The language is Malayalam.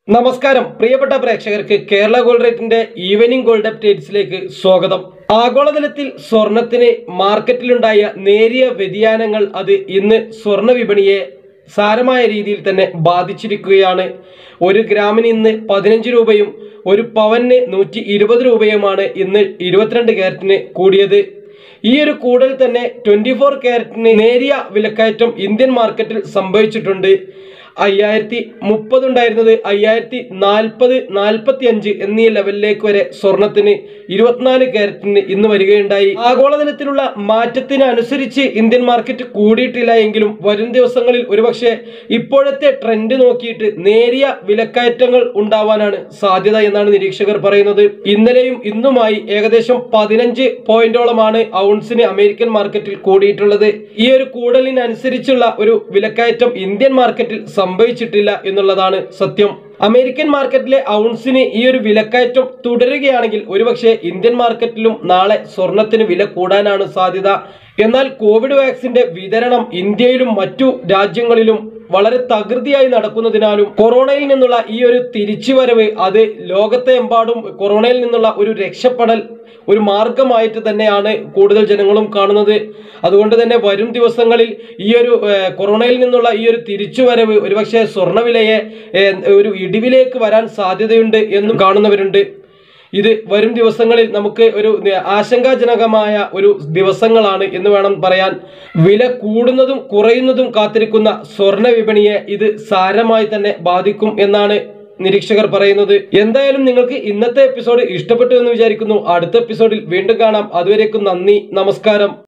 നമസ്കാരം പ്രിയപ്പെട്ട പ്രേക്ഷകർക്ക് കേരള ഗോൾഡ് റേറ്റിന്റെ ഈവനിംഗ് ഗോൾഡ് അപ്ഡേറ്റ്സിലേക്ക് സ്വാഗതം ആഗോളതലത്തിൽ സ്വർണത്തിന് മാർക്കറ്റിലുണ്ടായ നേരിയ വ്യതിയാനങ്ങൾ അത് ഇന്ന് സ്വർണ്ണ വിപണിയെ സാരമായ രീതിയിൽ തന്നെ ബാധിച്ചിരിക്കുകയാണ് ഒരു ഗ്രാമിന് ഇന്ന് പതിനഞ്ച് രൂപയും ഒരു പവന് നൂറ്റി ഇരുപത് രൂപയുമാണ് ഇന്ന് ഇരുപത്തിരണ്ട് ക്യാരറ്റിന് കൂടിയത് ഈ ഒരു കൂടൽ തന്നെ ട്വന്റി ഫോർ ക്യാരറ്റിന് നേരിയ വിലക്കയറ്റം ഇന്ത്യൻ മാർക്കറ്റിൽ സംഭവിച്ചിട്ടുണ്ട് അയ്യായിരത്തി മുപ്പത് ഉണ്ടായിരുന്നത് അയ്യായിരത്തി നാൽപ്പത് നാൽപ്പത്തി അഞ്ച് എന്നീ ലെവലിലേക്ക് വരെ സ്വർണത്തിന് ഇരുപത്തിനാല് ക്യാരറ്റിന് ഇന്ന് വരികയുണ്ടായി ആഗോളതലത്തിലുള്ള മാറ്റത്തിനനുസരിച്ച് ഇന്ത്യൻ മാർക്കറ്റ് കൂടിയിട്ടില്ല എങ്കിലും വരും ദിവസങ്ങളിൽ ഒരുപക്ഷെ ഇപ്പോഴത്തെ ട്രെൻഡ് നോക്കിയിട്ട് നേരിയ വിലക്കയറ്റങ്ങൾ ഉണ്ടാവാനാണ് സാധ്യത എന്നാണ് നിരീക്ഷകർ പറയുന്നത് ഇന്നലെയും ഇന്നുമായി ഏകദേശം പതിനഞ്ച് പോയിന്റോളമാണ് ഔൺസിന് അമേരിക്കൻ മാർക്കറ്റിൽ കൂടിയിട്ടുള്ളത് ഈ ഒരു കൂടലിനനുസരിച്ചുള്ള ഒരു വിലക്കയറ്റം ഇന്ത്യൻ മാർക്കറ്റിൽ സംഭവിച്ചിട്ടില്ല എന്നുള്ളതാണ് സത്യം അമേരിക്കൻ മാർക്കറ്റിലെ ഔൺസിന് ഈ ഒരു വിലക്കയറ്റം തുടരുകയാണെങ്കിൽ ഒരുപക്ഷെ ഇന്ത്യൻ മാർക്കറ്റിലും നാളെ സ്വർണത്തിന് വില കൂടാനാണ് സാധ്യത എന്നാൽ കോവിഡ് വാക്സിന്റെ വിതരണം ഇന്ത്യയിലും മറ്റു രാജ്യങ്ങളിലും വളരെ തകൃതിയായി നടക്കുന്നതിനാലും കൊറോണയിൽ നിന്നുള്ള ഈ ഒരു തിരിച്ചുവരവ് അത് ലോകത്തെ എമ്പാടും കൊറോണയിൽ നിന്നുള്ള ഒരു രക്ഷപ്പെടൽ ഒരു മാർഗമായിട്ട് തന്നെയാണ് കൂടുതൽ ജനങ്ങളും കാണുന്നത് അതുകൊണ്ട് തന്നെ വരും ദിവസങ്ങളിൽ ഈ ഒരു ഏഹ്, കൊറോണയിൽ നിന്നുള്ള ഈ ഒരു തിരിച്ചുവരവ് ഒരുപക്ഷെ സ്വർണ്ണവിലയെ ഏഹ്, ഒരു ഇടിവിലേക്ക് വരാൻ സാധ്യതയുണ്ട് എന്നും കാണുന്നവരുണ്ട് ഇത് വരും ദിവസങ്ങളിൽ നമുക്ക് ഒരു ആശങ്കാജനകമായ ഒരു ദിവസങ്ങളാണ് എന്ന് വേണം പറയാൻ വില കൂടുന്നതും കുറയുന്നതും കാത്തിരിക്കുന്ന സ്വർണ്ണ വിപണിയെ ഇത് സാരമായി തന്നെ ബാധിക്കും എന്നാണ് നിരീക്ഷകർ പറയുന്നത് എന്തായാലും നിങ്ങൾക്ക് ഇന്നത്തെ എപ്പിസോഡ് ഇഷ്ടപ്പെട്ടു എന്ന് വിചാരിക്കുന്നു അടുത്ത എപ്പിസോഡിൽ വീണ്ടും കാണാം അതുവരേക്കും നന്ദി നമസ്കാരം